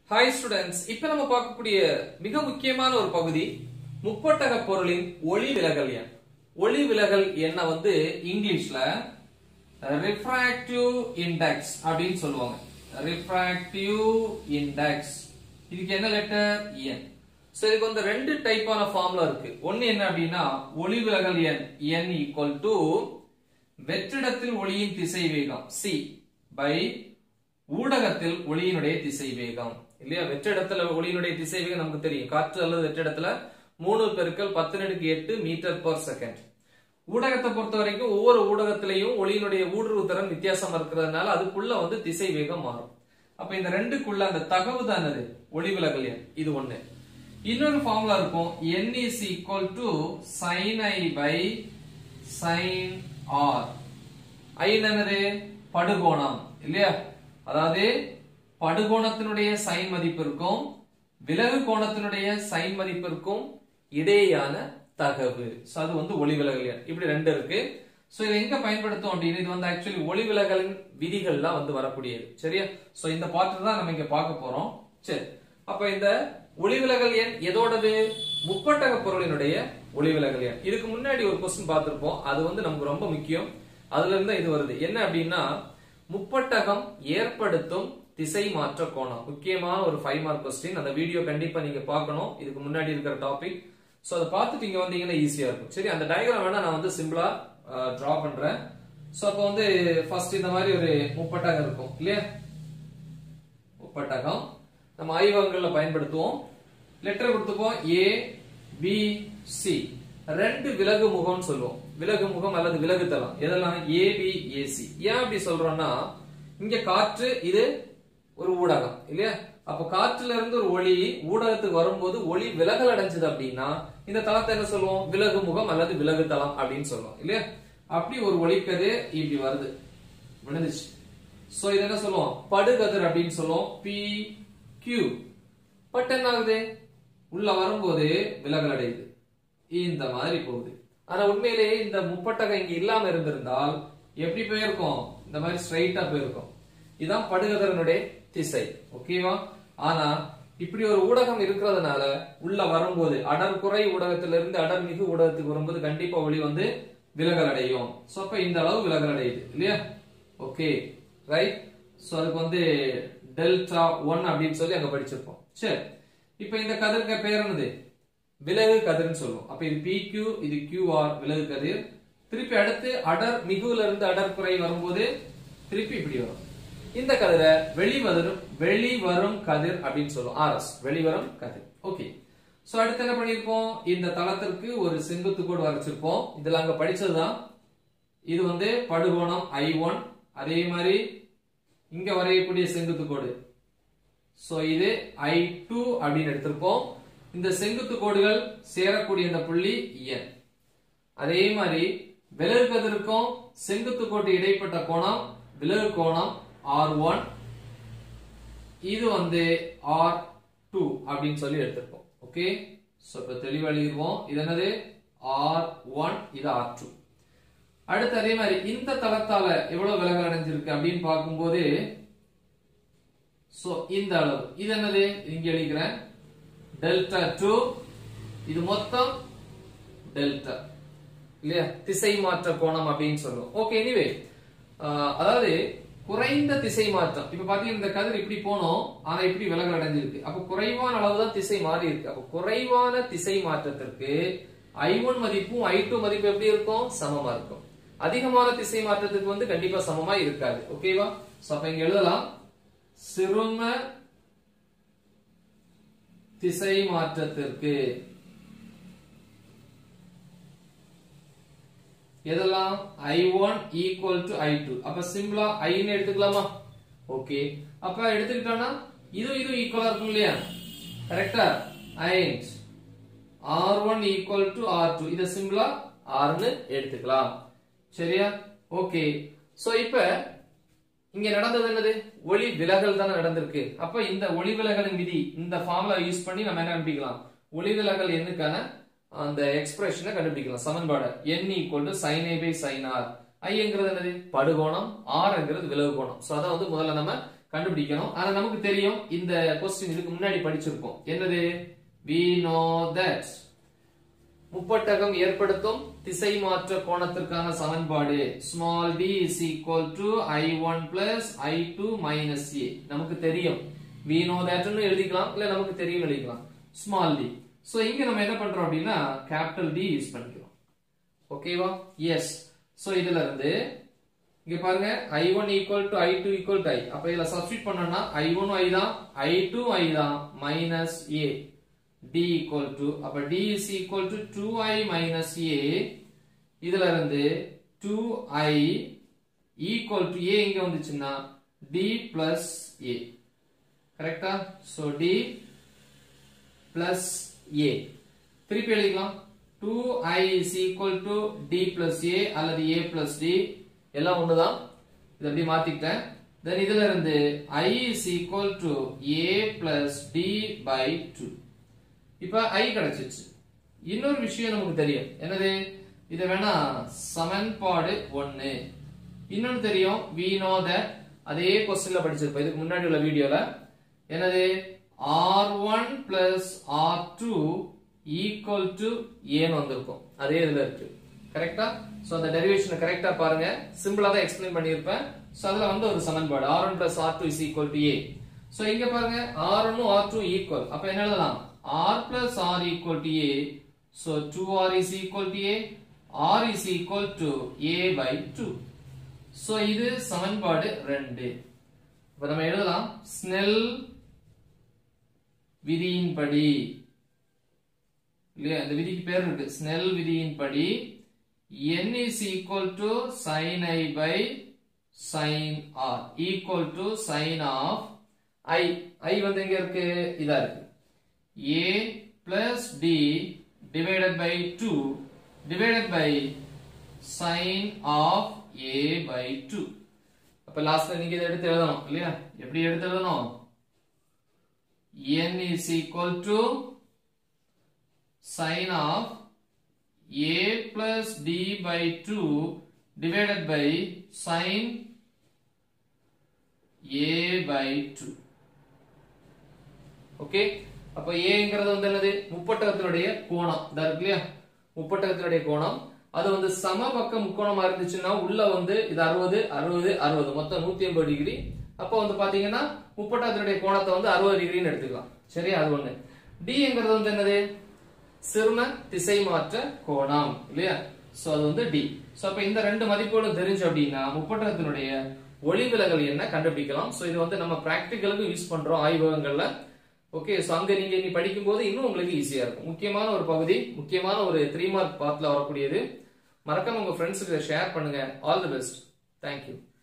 hi students இப்ப நம்ம பார்க்கக்கூடிய மிக முக்கியமான ஒரு பகுதி முப்பட்டக பொருளின் ஒளி விலகல் எண் ஒளி விலகல் எண்ணை வந்து இங்கிலீஷ்ல ரிஃப்ராக்டிவ் இண்டெக்ஸ் அப்படின்னு சொல்லுவாங்க ரிஃப்ராக்டிவ் இண்டெக்ஸ் இதுக்கு என்ன லெட்டர் என் சோ இதுக்கு வந்து ரெண்டு டைப்பான ஃபார்முலா இருக்கு ஒன்னு என்ன அப்படின்னா ஒளி விலகல் எண் n ஈக்குவல் டு வெற்றிடத்தில் ஒளியின் திசை வேகம் c பை ஊடகத்தில் ஒளியினுடைய திசை வேகம் இல்லையா வெற்றிடத்துல ஒளியினுடைய திசை வேகம் நமக்கு தெரியும் காற்று அல்லது வெற்றிடத்துல மூணு பெருக்கல் பத்து நடுக்கு எட்டு மீட்டர் பர் செகண்ட் ஊடகத்தை பொறுத்த வரைக்கும் ஒவ்வொரு ஊடகத்திலையும் ஒளியினுடைய ஊடுருவு திறன் வித்தியாசம் இருக்கிறதுனால அதுக்குள்ள வந்து திசை வேகம் மாறும் அப்ப இந்த ரெண்டுக்குள்ள அந்த தகவு தானது ஒளி விலகல் எண் இது ஒண்ணு இன்னொரு ஃபார்முலா இருக்கும் n is equal to sin i by sin r i என்னது படுகோணம் இல்லையா அதாவது படுகோணத்தினுடைய சைன் மதிப்பிற்கும் விலகு கோணத்தினுடைய சைன் மதிப்பிற்கும் இடையேயான தகவு சோ அது வந்து ஒளி விலகல் எண் இப்படி ரெண்டு இருக்கு சோ இதை எங்க பயன்படுத்தும் அப்படின்னு இது வந்து ஆக்சுவலி ஒளி விலகலின் விதிகள்லாம் வந்து வரக்கூடியது சரியா சோ இந்த பாட்டு தான் நம்ம இங்க பார்க்க போறோம் சரி அப்ப இந்த ஒளி விலகல் எண் எதோடது முப்பட்டக பொருளினுடைய ஒளி விலகல் எண் இதுக்கு முன்னாடி ஒரு கொஸ்டின் பார்த்திருப்போம் அது வந்து நமக்கு ரொம்ப முக்கியம் அதுல இருந்து இது வருது என்ன அப்படின்னா முப்பட்டகம் ஏற்படுத்தும் திசை மாற்ற கோணம் முக்கியமான ஒரு ஃபைவ் மார்க் கொஸ்டின் அந்த வீடியோ கண்டிப்பா நீங்க பார்க்கணும் இதுக்கு முன்னாடி இருக்கிற டாபிக் சோ அதை பார்த்துட்டு இங்க வந்தீங்கன்னா ஈஸியா இருக்கும் சரி அந்த டயக்ராம் வேணா நான் வந்து சிம்பிளா டிரா பண்றேன் சோ அப்போ வந்து ஃபர்ஸ்ட் இந்த மாதிரி ஒரு முப்பட்டகம் இருக்கும் இல்லையா முப்பட்டகம் நம்ம ஆய்வகங்கள்ல பயன்படுத்துவோம் லெட்டர் கொடுத்துப்போம் ஏ பி சி ரெண்டு விலகு முகம்னு சொல்லுவோம் விலகு முகம் அல்லது விலகு தளம் எதெல்லாம் ஏ பி ஏசி ஏன் அப்படி சொல்றோம்னா இங்க காற்று இது ஒரு ஊடகம் இல்லையா அப்ப காற்றுல இருந்து ஒரு ஒளி ஊடகத்துக்கு வரும்போது ஒளி விலகல் அடைஞ்சது அப்படின்னா இந்த தளத்தை என்ன சொல்லுவோம் விலகு முகம் அல்லது விலகு தளம் அப்படின்னு சொல்லுவோம் இல்லையா அப்படி ஒரு ஒளிக்கது இப்படி வருது முடிஞ்சிச்சு சோ இது என்ன சொல்லுவோம் படுகதிர் அப்படின்னு சொல்லுவோம் பி கியூ பட் என்ன ஆகுது உள்ள வரும்போது விலகல் அடையுது இந்த மாதிரி போகுது ஆனா உண்மையிலேயே இந்த முப்பட்டகம் இங்க இல்லாம இருந்திருந்தால் எப்படி போயிருக்கும் இந்த மாதிரி ஸ்ட்ரைட்டா போயிருக்கும் இதான் படுகதிரனுடைய திசை ஓகேவா ஆனா இப்படி ஒரு ஊடகம் இருக்கிறதுனால உள்ள வரும்போது அடர் குறை ஊடகத்திலிருந்து அடர் மிகு ஊடகத்துக்கு வரும்போது கண்டிப்பா ஒளி வந்து விலகல் அடையும் சோ அப்ப இந்த அளவு விலகல் அடையுது இல்லையா ஓகே ரைட் சோ அதுக்கு வந்து டெல்டா ஒன் அப்படின்னு சொல்லி அங்க படிச்சிருப்போம் சரி இப்ப இந்த கதிர்க்க பேர் என்னது விலகு கதிர்னு சொல்லுவோம் அப்ப இது PQ இது QR விலகு கதிர் திருப்பி அடுத்து அடர் மிகுல இருந்து அடர் குறை வரும்போது திருப்பி இப்படி வரும் இந்த கதிரை வெளிவரும் வெளிவரும் கதிர் அப்படின்னு சொல்லுவோம் ஆர்எஸ் வெளிவரும் கதிர் ஓகே சோ அடுத்து என்ன பண்ணிருப்போம் இந்த தளத்திற்கு ஒரு செங்குத்து கோடு வரைச்சிருப்போம் இதுல அங்க படிச்சதுதான் இது வந்து படுகோணம் ஐ ஒன் அதே மாதிரி இங்க வரையக்கூடிய செங்குத்து கோடு சோ இது ஐ டூ அப்படின்னு எடுத்திருப்போம் இந்த செங்குத்து கோடுகள் சேரக்கூடிய இந்த புள்ளி என் அதே மாதிரி விலகு கதிருக்கும் செங்குத்து கோட்டு இடைப்பட்ட கோணம் விலகு கோணம் ஆர் ஒன் இது வந்து ஆர் டூ அப்படின்னு சொல்லி எடுத்திருப்போம் ஓகே சோ இப்ப தெளிவா எழுதிடுவோம் இது என்னது ஆர் ஒன் இது ஆர் டூ அடுத்து அதே மாதிரி இந்த தளத்தால எவ்வளவு விலகல் அடைஞ்சிருக்கு அப்படின்னு பார்க்கும்போது சோ இந்த அளவு இது என்னது இங்க எழுதிக்கிறேன் டெல்டா டூ இது மொத்தம் டெல்டா இல்லையா திசை மாற்ற கோணம் அப்படின்னு சொல்லுவோம் ஓகே எனிவே அதாவது குறைந்த திசை மாற்றம் இப்ப பாத்தீங்கன்னா இந்த கதிர் இப்படி போனோம் ஆனா இப்படி விலகல் அடைஞ்சிருக்கு அப்ப குறைவான அளவு தான் திசை மாறி இருக்கு அப்ப குறைவான திசை மாற்றத்திற்கு ஐ ஒன் மதிப்பும் ஐ டூ மதிப்பு எப்படி இருக்கும் சமமா இருக்கும் அதிகமான திசை மாற்றத்துக்கு வந்து கண்டிப்பா சமமா இருக்காது ஓகேவா சோ அப்ப இங்க எழுதலாம் சிறும திசை மாற்றத்திற்கு எதெல்லாம் I one equal to I two அப்ப சிம்பிளா ஐன்னு எடுத்துக்கலாமா ஓகே அப்ப எடுத்துக்கிட்டோம்னா இது இது ஈக்குவலா இருக்கும் இல்லையா கரெக்டா ஐண்ட் R one equal to R two இதை சிம்பிளா ஆர்னு எடுத்துக்கலாம் சரியா ஓகே சோ இப்ப இங்க நடந்தது என்னது ஒளி விலகல் தானே நடந்திருக்கு அப்ப இந்த ஒளி விலகலின் விதி இந்த ஃபார்முலா யூஸ் பண்ணி நம்ம என்ன கண்டுபிடிக்கலாம் ஒளி விலகல் எண்ணுக்கான அந்த எக்ஸ்பிரஷனை கண்டுபிடிக்கலாம் சமன்பாடு n equal to sin a by sin r ஐங்கிறது என்னது படுகோணம் ஆர்ங்கிறது விலகு கோணம் சோ அத வந்து முதல்ல நம்ம கண்டுபிடிக்கணும் ஆனா நமக்கு தெரியும் இந்த கொஸ்டின் இதுக்கு முன்னாடி படிச்சிருக்கோம் என்னது we know that முப்பட்டகம் ஏற்படுத்தும் திசை மாற்ற கோணத்திற்கான சமன்பாடு small d is equal to i1 plus i2 minus a நமக்கு தெரியும் we know that னு எழுதிக்கலாம் இல்ல நமக்கு தெரியும் எழுதிக்கலாம் small d சோ இங்க நம்ம என்ன பண்றோம் அப்படின்னா கேபிட்டல் D யூஸ் பண்ணிக்கிறோம் ஓகேவா எஸ் சோ இதுல இருந்து இங்க பாருங்க i1 equal to i2 equal to i அப்ப இதுல சப்ஸ்டிட் பண்ணோம்னா i1 i தான் i2 i தான் minus a d equal to அப்ப d is equal to 2i minus a இதுல இருந்து 2i equal to a இங்க வந்துச்சுன்னா d plus a கரெக்டா சோ d plus a திருப்பி எழுதிக்கலாம் 2i is equal to d plus a அல்லது a plus d எல்லாம் ஒண்ணுதான் இதை அப்படி மாத்திக்கிட்டேன் தென் இதுல இருந்து i is equal to a plus d by 2 இப்ப i கிடைச்சிச்சு இன்னொரு விஷயம் நமக்கு தெரியும் என்னது இத வேணா சமன்பாடு ஒன்னு இன்னொன்னு தெரியும் we know that அதே கொஸ்டின்ல படிச்சிருப்போம் இதுக்கு முன்னாடி உள்ள வீடியோல என்னது r1 plus r2 equal to a ன்னு வந்திருக்கும் அதே இதுல இருக்கு கரெக்டா சோ அந்த டெரிவேஷனை கரெக்டா பாருங்க சிம்பிளா தான் எக்ஸ்பிளைன் பண்ணியிருப்பேன் சோ அதுல வந்து ஒரு சமன்பாடு r1 plus r2 is equal to a so இங்க பாருங்க r1 ம் r2 ஈக்குவல் அப்ப என்ன எழுதலாம் r plus r equal to a so 2r is equal to a r is equal to a by 2 so இது சமன்பாடு 2 இப்ப நம்ம எழுதலாம் ஸ்னெல் விதியின்படி இல்லையா இந்த விதிக்கு பேர் இருக்கு ஸ்னெல் விதியின்படி n is equal to sin i by sin r equal to sin of i i வந்து எங்க இருக்கு இதா இருக்கு a plus d divided by 2 divided by sin of a by 2 அப்ப லாஸ்ட்ல நீங்க இதை எடுத்து எழுதணும் இல்லையா எப்படி எடுத்து எழுதணும் n is equal to sin of a plus d by 2 divided by sin a by 2 okay அப்ப ஏங்கிறது வந்து என்னது முப்பட்டகத்தினுடைய கோணம் இதா இருக்கு இல்லையா முப்பட்டகத்தினுடைய கோணம் அது வந்து சம பக்க முக்கோணமா இருந்துச்சுன்னா உள்ள வந்து இது அறுபது அறுபது அறுபது மொத்தம் நூத்தி எண்பது டிகிரி அப்போ வந்து பாத்தீங்கன்னா முப்பட்டகத்தினுடைய கோணத்தை வந்து அறுபது டிகிரின்னு எடுத்துக்கலாம் சரியா அது ஒண்ணு டிங்கிறது வந்து என்னது சிறும திசை மாற்ற கோணம் இல்லையா சோ அது வந்து டி சோ அப்ப இந்த ரெண்டு மதிப்புகளும் தெரிஞ்சு அப்படின்னா முப்பட்டகத்தினுடைய ஒளி விலகல் என்ன கண்டுபிடிக்கலாம் சோ இது வந்து நம்ம பிராக்டிகலுக்கு யூஸ் பண்றோம் ஆய்வகங்கள்ல ஓகே சோ அங்க நீங்க இனி படிக்கும் போது இன்னும் உங்களுக்கு ஈஸியா இருக்கும் முக்கியமான ஒரு பகுதி முக்கியமான ஒரு த்ரீ மார்க் பார்ட்ல வரக்கூடியது மறக்காம உங்க ஃப்ரெண்ட்ஸுக்கு ஷேர் பண்ணுங்க ஆல் தி பெஸ்ட் தேங்க்யூ